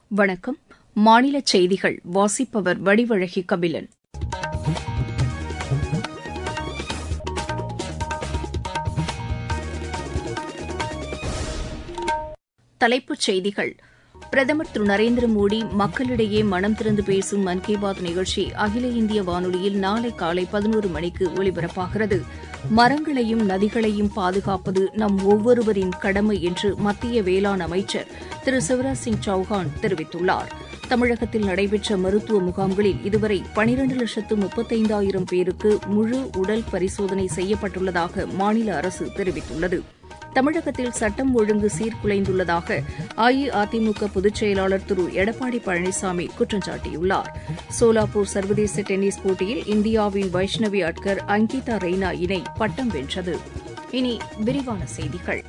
வணக்கம் மாநில செய்திகள் வாசிப்பவர் வடிவழகி கபிலன் தலைப்புச் செய்திகள் பிரதமர் திரு நரேந்திர மோடி மக்களிடையே மனம் திறந்து பேசும் மன் கி பாத் நிகழ்ச்சி அகில இந்திய வானொலியில் நாளை காலை பதினோரு மணிக்கு ஒலிபரப்பாகிறது மரங்களையும் நதிகளையும் பாதுகாப்பது நம் ஒவ்வொருவரின் கடமை என்று மத்திய வேளாண் அமைச்சர் திரு சிவராஜ் சிங் சௌஹான் தெரிவித்துள்ளார் தமிழகத்தில் நடைபெற்ற மருத்துவ முகாம்களில் இதுவரை பனிரண்டு லட்சத்து முப்பத்தைந்தாயிரம் பேருக்கு முழு உடல் பரிசோதனை செய்யப்பட்டுள்ளதாக மாநில அரசு தெரிவித்துள்ளது தமிழகத்தில் சட்டம் ஒழுங்கு சீர்குலைந்துள்ளதாக அஇஅதிமுக பொதுச் செயலாளர் திரு எடப்பாடி பழனிசாமி குற்றம் சாட்டியுள்ளார் சோலாப்பூர் சர்வதேச டென்னிஸ் போட்டியில் இந்தியாவின் வைஷ்ணவி அட்கர் அங்கிதா ரெய்னா இணை பட்டம் வென்றது இனி விரிவான செய்திகள்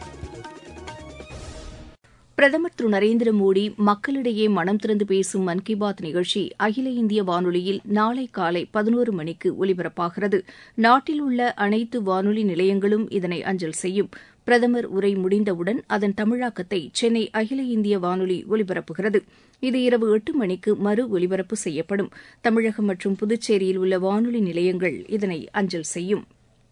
பிரதமர் திரு நரேந்திர மோடி மக்களிடையே மனம் திறந்து பேசும் மன் கி பாத் நிகழ்ச்சி அகில இந்திய வானொலியில் நாளை காலை பதினோரு மணிக்கு ஒலிபரப்பாகிறது நாட்டில் உள்ள அனைத்து வானொலி நிலையங்களும் இதனை அஞ்சல் செய்யும் பிரதமர் உரை முடிந்தவுடன் அதன் தமிழாக்கத்தை சென்னை அகில இந்திய வானொலி ஒலிபரப்புகிறது இது இரவு எட்டு மணிக்கு மறு ஒலிபரப்பு செய்யப்படும் தமிழகம் மற்றும் புதுச்சேரியில் உள்ள வானொலி நிலையங்கள் இதனை அஞ்சல் செய்யும்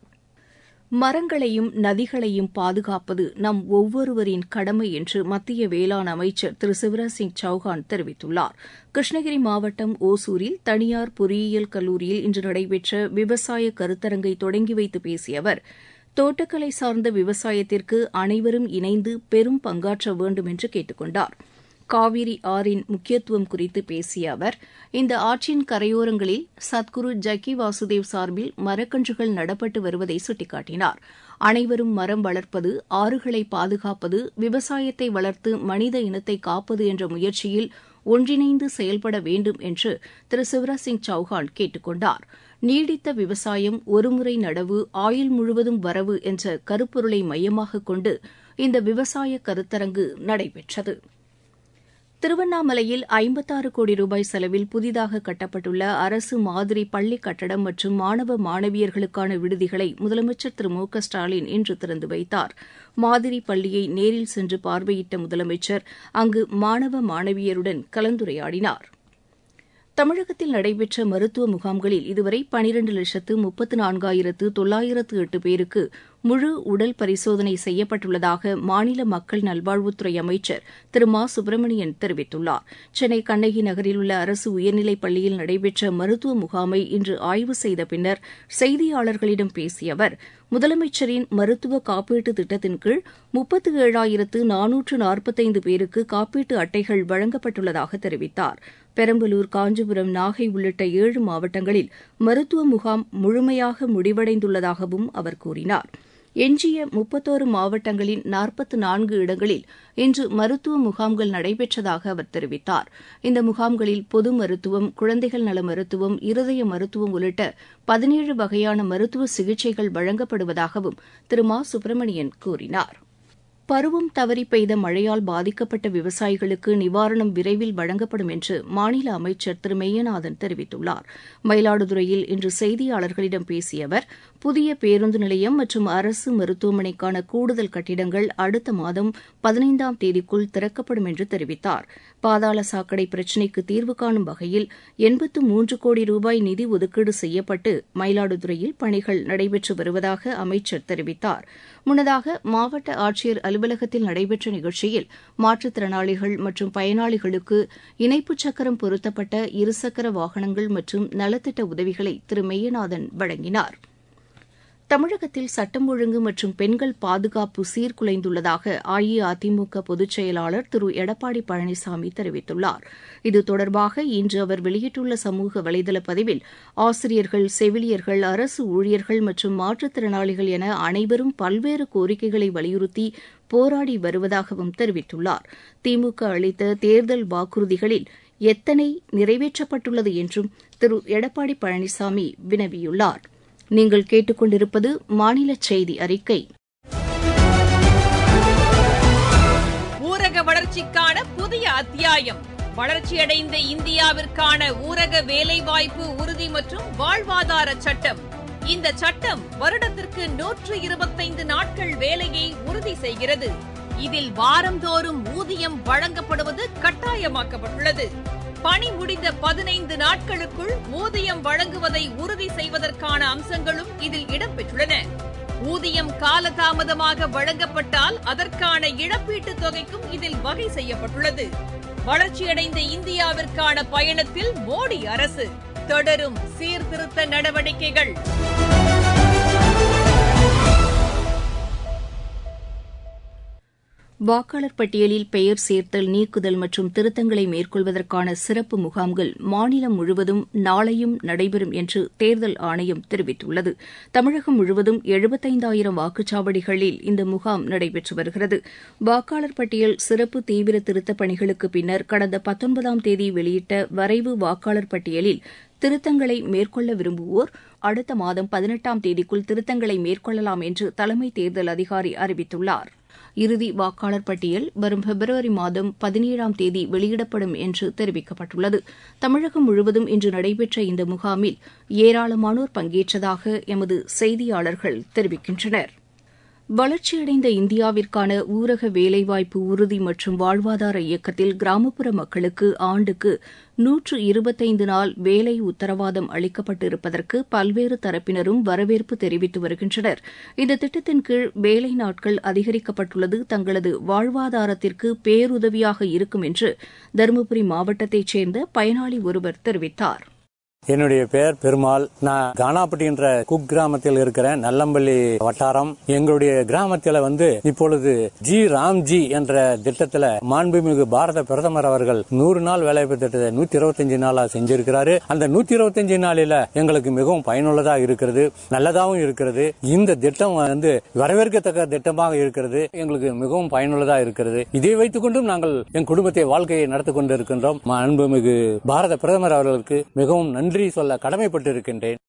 மரங்களையும் நதிகளையும் பாதுகாப்பது நம் ஒவ்வொருவரின் கடமை என்று மத்திய வேளாண் அமைச்சர் திரு சிவராஜ் சிங் சௌஹான் தெரிவித்துள்ளார் கிருஷ்ணகிரி மாவட்டம் ஓசூரில் தனியார் பொறியியல் கல்லூரியில் இன்று நடைபெற்ற விவசாய கருத்தரங்கை தொடங்கி வைத்து பேசிய அவர் தோட்டக்கலை சார்ந்த விவசாயத்திற்கு அனைவரும் இணைந்து பெரும் பங்காற்ற வேண்டும் என்று கேட்டுக் கொண்டார் காவிரி ஆறின் முக்கியத்துவம் குறித்து பேசிய அவர் இந்த ஆற்றின் கரையோரங்களில் சத்குரு ஜக்கி வாசுதேவ் சார்பில் மரக்கன்றுகள் நடப்பட்டு வருவதை சுட்டிக்காட்டினார் அனைவரும் மரம் வளர்ப்பது ஆறுகளை பாதுகாப்பது விவசாயத்தை வளர்த்து மனித இனத்தை காப்பது என்ற முயற்சியில் ஒன்றிணைந்து செயல்பட வேண்டும் என்று திரு சிவராஜ் சிங் சௌஹான் கேட்டுக் கொண்டார் நீடித்த விவசாயம் ஒருமுறை நடவு ஆயுள் முழுவதும் வரவு என்ற கருப்பொருளை மையமாக கொண்டு இந்த விவசாய கருத்தரங்கு நடைபெற்றது திருவண்ணாமலையில் ஐம்பத்தாறு கோடி ரூபாய் செலவில் புதிதாக கட்டப்பட்டுள்ள அரசு மாதிரி பள்ளி கட்டடம் மற்றும் மாணவ மாணவியர்களுக்கான விடுதிகளை முதலமைச்சர் திரு மு க ஸ்டாலின் இன்று திறந்து வைத்தார் மாதிரி பள்ளியை நேரில் சென்று பார்வையிட்ட முதலமைச்சர் அங்கு மாணவ மாணவியருடன் கலந்துரையாடினார் தமிழகத்தில் நடைபெற்ற மருத்துவ முகாம்களில் இதுவரை பனிரண்டு லட்சத்து முப்பத்து நான்காயிரத்து தொள்ளாயிரத்து எட்டு பேருக்கு முழு உடல் பரிசோதனை செய்யப்பட்டுள்ளதாக மாநில மக்கள் நல்வாழ்வுத்துறை அமைச்சர் திரு மா சுப்பிரமணியன் தெரிவித்துள்ளார் சென்னை கண்ணகி நகரில் உள்ள அரசு உயர்நிலைப் பள்ளியில் நடைபெற்ற மருத்துவ முகாமை இன்று ஆய்வு செய்த பின்னர் செய்தியாளர்களிடம் பேசிய அவர் முதலமைச்சரின் மருத்துவ காப்பீட்டு திட்டத்தின் கீழ் முப்பத்து ஏழாயிரத்து நானூற்று நாற்பத்தைந்து பேருக்கு காப்பீட்டு அட்டைகள் வழங்கப்பட்டுள்ளதாக தெரிவித்தார் பெரம்பலூர் காஞ்சிபுரம் நாகை உள்ளிட்ட ஏழு மாவட்டங்களில் மருத்துவ முகாம் முழுமையாக முடிவடைந்துள்ளதாகவும் அவர் கூறினார் எஞ்சிய முப்பத்தோரு மாவட்டங்களின் நாற்பத்து நான்கு இடங்களில் இன்று மருத்துவ முகாம்கள் நடைபெற்றதாக அவர் தெரிவித்தார் இந்த முகாம்களில் பொது மருத்துவம் குழந்தைகள் நல மருத்துவம் இருதய மருத்துவம் உள்ளிட்ட பதினேழு வகையான மருத்துவ சிகிச்சைகள் வழங்கப்படுவதாகவும் திரு மா சுப்பிரமணியன் கூறினார் பருவம் தவறி பெய்த மழையால் பாதிக்கப்பட்ட விவசாயிகளுக்கு நிவாரணம் விரைவில் வழங்கப்படும் என்று மாநில அமைச்சர் திரு மெய்யநாதன் தெரிவித்துள்ளார் மயிலாடுதுறையில் இன்று செய்தியாளர்களிடம் பேசிய அவர் புதிய பேருந்து நிலையம் மற்றும் அரசு மருத்துவமனைக்கான கூடுதல் கட்டிடங்கள் அடுத்த மாதம் பதினைந்தாம் தேதிக்குள் திறக்கப்படும் என்று தெரிவித்தார் பாதாள சாக்கடை பிரச்சினைக்கு தீர்வு காணும் வகையில் எண்பத்து மூன்று கோடி ரூபாய் நிதி ஒதுக்கீடு செய்யப்பட்டு மயிலாடுதுறையில் பணிகள் நடைபெற்று வருவதாக அமைச்சர் தெரிவித்தார் முன்னதாக மாவட்ட ஆட்சியர் அலுவலகத்தில் நடைபெற்ற நிகழ்ச்சியில் மாற்றுத்திறனாளிகள் மற்றும் பயனாளிகளுக்கு இணைப்பு சக்கரம் பொருத்தப்பட்ட இருசக்கர வாகனங்கள் மற்றும் நலத்திட்ட உதவிகளை திரு மெய்யநாதன் வழங்கினார் தமிழகத்தில் சட்டம் ஒழுங்கு மற்றும் பெண்கள் பாதுகாப்பு சீர்குலைந்துள்ளதாக அஇஅதிமுக பொதுச் செயலாளர் திரு எடப்பாடி பழனிசாமி தெரிவித்துள்ளார் இது தொடர்பாக இன்று அவர் வெளியிட்டுள்ள சமூக வலைதள பதிவில் ஆசிரியர்கள் செவிலியர்கள் அரசு ஊழியர்கள் மற்றும் மாற்றுத்திறனாளிகள் என அனைவரும் பல்வேறு கோரிக்கைகளை வலியுறுத்தி போராடி வருவதாகவும் தெரிவித்துள்ளார் திமுக அளித்த தேர்தல் வாக்குறுதிகளில் எத்தனை நிறைவேற்றப்பட்டுள்ளது என்றும் திரு எடப்பாடி பழனிசாமி வினவியுள்ளார் நீங்கள் கேட்டுக்கொண்டிருப்பது மாநில செய்தி அறிக்கை ஊரக வளர்ச்சிக்கான புதிய அத்தியாயம் வளர்ச்சியடைந்த இந்தியாவிற்கான ஊரக வேலைவாய்ப்பு உறுதி மற்றும் வாழ்வாதார சட்டம் இந்த சட்டம் வருடத்திற்கு நூற்று இருபத்தைந்து நாட்கள் வேலையை உறுதி செய்கிறது இதில் வாரந்தோறும் ஊதியம் வழங்கப்படுவது கட்டாயமாக்கப்பட்டுள்ளது பணி முடிந்த பதினைந்து நாட்களுக்குள் ஊதியம் வழங்குவதை உறுதி செய்வதற்கான அம்சங்களும் இதில் இடம்பெற்றுள்ளன ஊதியம் காலதாமதமாக வழங்கப்பட்டால் அதற்கான இழப்பீட்டுத் தொகைக்கும் இதில் வகை செய்யப்பட்டுள்ளது வளர்ச்சியடைந்த இந்தியாவிற்கான பயணத்தில் மோடி அரசு தொடரும் சீர்திருத்த நடவடிக்கைகள் வாக்காளர் பட்டியலில் பெயர் சேர்த்தல் நீக்குதல் மற்றும் திருத்தங்களை மேற்கொள்வதற்கான சிறப்பு முகாம்கள் மாநிலம் முழுவதும் நாளையும் நடைபெறும் என்று தேர்தல் ஆணையம் தெரிவித்துள்ளது தமிழகம் முழுவதும் எழுபத்தைந்தாயிரம் வாக்குச்சாவடிகளில் இந்த முகாம் நடைபெற்று வருகிறது வாக்காளர் பட்டியல் சிறப்பு தீவிர திருத்தப் பணிகளுக்கு பின்னர் கடந்த பத்தொன்பதாம் தேதி வெளியிட்ட வரைவு வாக்காளர் பட்டியலில் திருத்தங்களை மேற்கொள்ள விரும்புவோர் அடுத்த மாதம் பதினெட்டாம் தேதிக்குள் திருத்தங்களை மேற்கொள்ளலாம் என்று தலைமை தேர்தல் அதிகாரி அறிவித்துள்ளார் இறுதி வாக்காளர் பட்டியல் வரும் பிப்ரவரி மாதம் பதினேழாம் தேதி வெளியிடப்படும் என்று தெரிவிக்கப்பட்டுள்ளது தமிழகம் முழுவதும் இன்று நடைபெற்ற இந்த முகாமில் ஏராளமானோர் பங்கேற்றதாக எமது செய்தியாளர்கள் தெரிவிக்கின்றனர் வளர்ச்சியடைந்த இந்தியாவிற்கான ஊரக வேலைவாய்ப்பு உறுதி மற்றும் வாழ்வாதார இயக்கத்தில் கிராமப்புற மக்களுக்கு ஆண்டுக்கு நூற்று இருபத்தைந்து நாள் வேலை உத்தரவாதம் அளிக்கப்பட்டிருப்பதற்கு பல்வேறு தரப்பினரும் வரவேற்பு தெரிவித்து வருகின்றனர் இந்த திட்டத்தின் கீழ் வேலை நாட்கள் அதிகரிக்கப்பட்டுள்ளது தங்களது வாழ்வாதாரத்திற்கு பேருதவியாக இருக்கும் என்று தருமபுரி மாவட்டத்தைச் சேர்ந்த பயனாளி ஒருவர் தெரிவித்தார் என்னுடைய பெயர் பெருமாள் நான் கானாப்பட்டி என்ற குக் கிராமத்தில் இருக்கிறேன் நல்லம்பள்ளி வட்டாரம் எங்களுடைய கிராமத்தில் வந்து இப்பொழுது ஜி ராம்ஜி என்ற திட்டத்தில் மாண்புமிகு பாரத பிரதமர் அவர்கள் நூறு நாள் வேலைவாய்ப்பு திட்டத்தை நூத்தி இருபத்தஞ்சு நாளா செஞ்சிருக்கிறாரு அந்த நூத்தி இருபத்தஞ்சு நாளில எங்களுக்கு மிகவும் பயனுள்ளதா இருக்கிறது நல்லதாகவும் இருக்கிறது இந்த திட்டம் வந்து வரவேற்கத்தக்க திட்டமாக இருக்கிறது எங்களுக்கு மிகவும் பயனுள்ளதா இருக்கிறது இதை வைத்துக் கொண்டும் நாங்கள் என் குடும்பத்தை வாழ்க்கையை நடத்தி கொண்டிருக்கின்றோம் அன்புமிகு பாரத பிரதமர் அவர்களுக்கு மிகவும் நன்றி சொல்ல கடமைப்பட்டிருக்கின்றேன்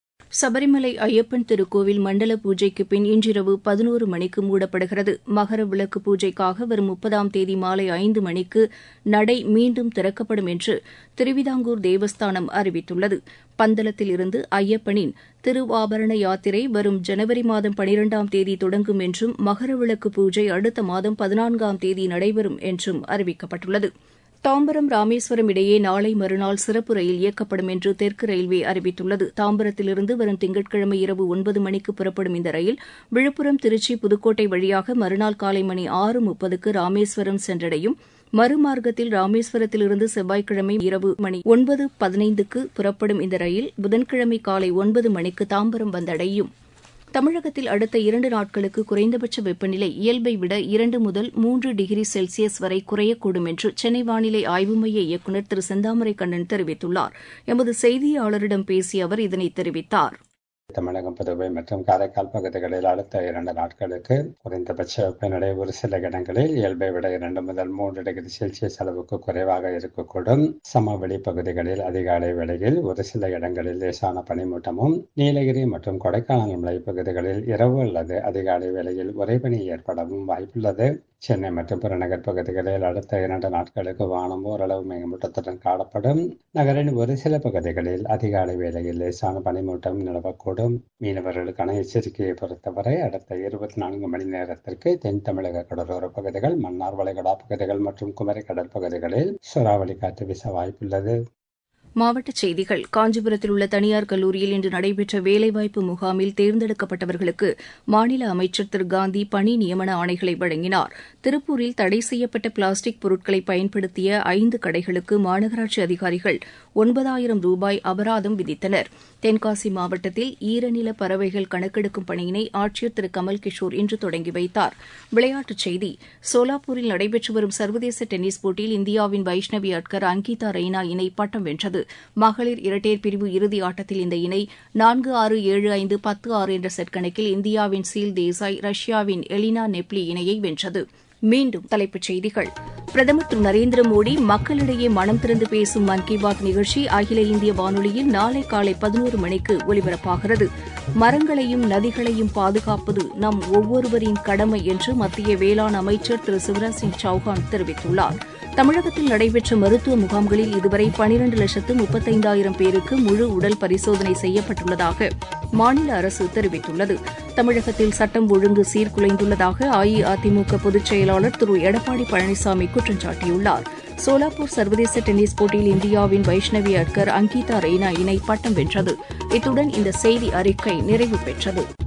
சபரிமலை ஐயப்பன் திருக்கோவில் மண்டல பூஜைக்கு பின் இன்றிரவு பதினோரு மணிக்கு மூடப்படுகிறது மகர விளக்கு பூஜைக்காக வரும் முப்பதாம் தேதி மாலை ஐந்து மணிக்கு நடை மீண்டும் திறக்கப்படும் என்று திருவிதாங்கூர் தேவஸ்தானம் அறிவித்துள்ளது பந்தளத்தில் இருந்து ஐயப்பனின் திருவாபரண யாத்திரை வரும் ஜனவரி மாதம் பனிரெண்டாம் தேதி தொடங்கும் என்றும் மகர விளக்கு பூஜை அடுத்த மாதம் பதினான்காம் தேதி நடைபெறும் என்றும் அறிவிக்கப்பட்டுள்ளது தாம்பரம் ராமேஸ்வரம் இடையே நாளை மறுநாள் சிறப்பு ரயில் இயக்கப்படும் என்று தெற்கு ரயில்வே அறிவித்துள்ளது தாம்பரத்திலிருந்து வரும் திங்கட்கிழமை இரவு ஒன்பது மணிக்கு புறப்படும் இந்த ரயில் விழுப்புரம் திருச்சி புதுக்கோட்டை வழியாக மறுநாள் காலை மணி ஆறு முப்பதுக்கு ராமேஸ்வரம் சென்றடையும் மறுமார்க்கத்தில் ராமேஸ்வரத்திலிருந்து செவ்வாய்க்கிழமை இரவு மணி ஒன்பது பதினைந்துக்கு புறப்படும் இந்த ரயில் புதன்கிழமை காலை ஒன்பது மணிக்கு தாம்பரம் வந்தடையும் தமிழகத்தில் அடுத்த இரண்டு நாட்களுக்கு குறைந்தபட்ச வெப்பநிலை இயல்பை விட இரண்டு முதல் மூன்று டிகிரி செல்சியஸ் வரை குறையக்கூடும் என்று சென்னை வானிலை ஆய்வு மைய இயக்குநர் திரு செந்தாமரை கண்ணன் தெரிவித்துள்ளார் எமது செய்தியாளரிடம் பேசிய அவர் இதனை தெரிவித்தார் தமிழகம் புதுவை மற்றும் காரைக்கால் பகுதிகளில் அடுத்த இரண்டு நாட்களுக்கு குறைந்தபட்ச வெப்பநிலை ஒரு சில இடங்களில் இயல்பை விட இரண்டு முதல் மூன்று டிகிரி செல்சியஸ் அளவுக்கு குறைவாக இருக்கக்கூடும் சமவெளி பகுதிகளில் அதிகாலை வேளையில் ஒரு சில இடங்களில் லேசான பனிமூட்டமும் நீலகிரி மற்றும் கொடைக்கானல் மலைப்பகுதிகளில் இரவு அல்லது அதிகாலை வேளையில் உறைபனி ஏற்படவும் வாய்ப்புள்ளது சென்னை மற்றும் புறநகர் பகுதிகளில் அடுத்த இரண்டு நாட்களுக்கு வானம் ஓரளவு மேகமூட்டத்துடன் காணப்படும் நகரின் ஒரு சில பகுதிகளில் அதிகாலை வேளையில் லேசான பனிமூட்டம் நிலவக்கூடும் மீனவர்களுக்கான எச்சரிக்கையை பொறுத்தவரை அடுத்த இருபத்தி நான்கு மணி நேரத்திற்கு தென் தமிழக கடலோர பகுதிகள் மன்னார் வளைகுடா பகுதிகள் மற்றும் குமரி கடல் பகுதிகளில் சூறாவளி காற்று வீச வாய்ப்புள்ளது மாவட்டச் செய்திகள் காஞ்சிபுரத்தில் உள்ள தனியார் கல்லூரியில் இன்று நடைபெற்ற வேலைவாய்ப்பு முகாமில் தேர்ந்தெடுக்கப்பட்டவர்களுக்கு மாநில அமைச்சர் திரு காந்தி பணி நியமன ஆணைகளை வழங்கினார் திருப்பூரில் தடை செய்யப்பட்ட பிளாஸ்டிக் பொருட்களை பயன்படுத்திய ஐந்து கடைகளுக்கு மாநகராட்சி அதிகாரிகள் ஒன்பதாயிரம் ரூபாய் அபராதம் விதித்தனர் தென்காசி மாவட்டத்தில் ஈரநில பறவைகள் கணக்கெடுக்கும் பணியினை ஆட்சியர் திரு கமல் கிஷோர் இன்று தொடங்கி வைத்தார் விளையாட்டுச் செய்தி சோலாப்பூரில் நடைபெற்று வரும் சர்வதேச டென்னிஸ் போட்டியில் இந்தியாவின் வைஷ்ணவி அட்கர் அங்கிதா ரெய்னா இணை பட்டம் வென்றது மகளிர் இரட்டையர் பிரிவு இறுதி ஆட்டத்தில் இந்த இணை நான்கு ஆறு ஏழு ஐந்து பத்து ஆறு என்ற செட் கணக்கில் இந்தியாவின் சீல் தேசாய் ரஷ்யாவின் எலினா நெப்லி இணையை வென்றது மீண்டும் தலைப்புச் செய்திகள் பிரதமர் திரு நரேந்திர மோடி மக்களிடையே மனம் திறந்து பேசும் மன் கி பாத் நிகழ்ச்சி அகில இந்திய வானொலியில் நாளை காலை பதினோரு மணிக்கு ஒலிபரப்பாகிறது மரங்களையும் நதிகளையும் பாதுகாப்பது நம் ஒவ்வொருவரின் கடமை என்று மத்திய வேளாண் அமைச்சர் திரு சிவராஜ் சிங் சௌஹான் தெரிவித்துள்ளார் தமிழகத்தில் நடைபெற்ற மருத்துவ முகாம்களில் இதுவரை பனிரண்டு லட்சத்து முப்பத்தைந்தாயிரம் பேருக்கு முழு உடல் பரிசோதனை செய்யப்பட்டுள்ளதாக மாநில அரசு தெரிவித்துள்ளது தமிழகத்தில் சட்டம் ஒழுங்கு சீர்குலைந்துள்ளதாக அஇஅதிமுக பொதுச் செயலாளர் திரு எடப்பாடி பழனிசாமி குற்றம் சாட்டியுள்ளார் சோலாப்பூர் சர்வதேச டென்னிஸ் போட்டியில் இந்தியாவின் வைஷ்ணவி அட்கர் அங்கிதா ரெய்னா இணை பட்டம் வென்றது இத்துடன் இந்த செய்தி அறிக்கை நிறைவு பெற்றது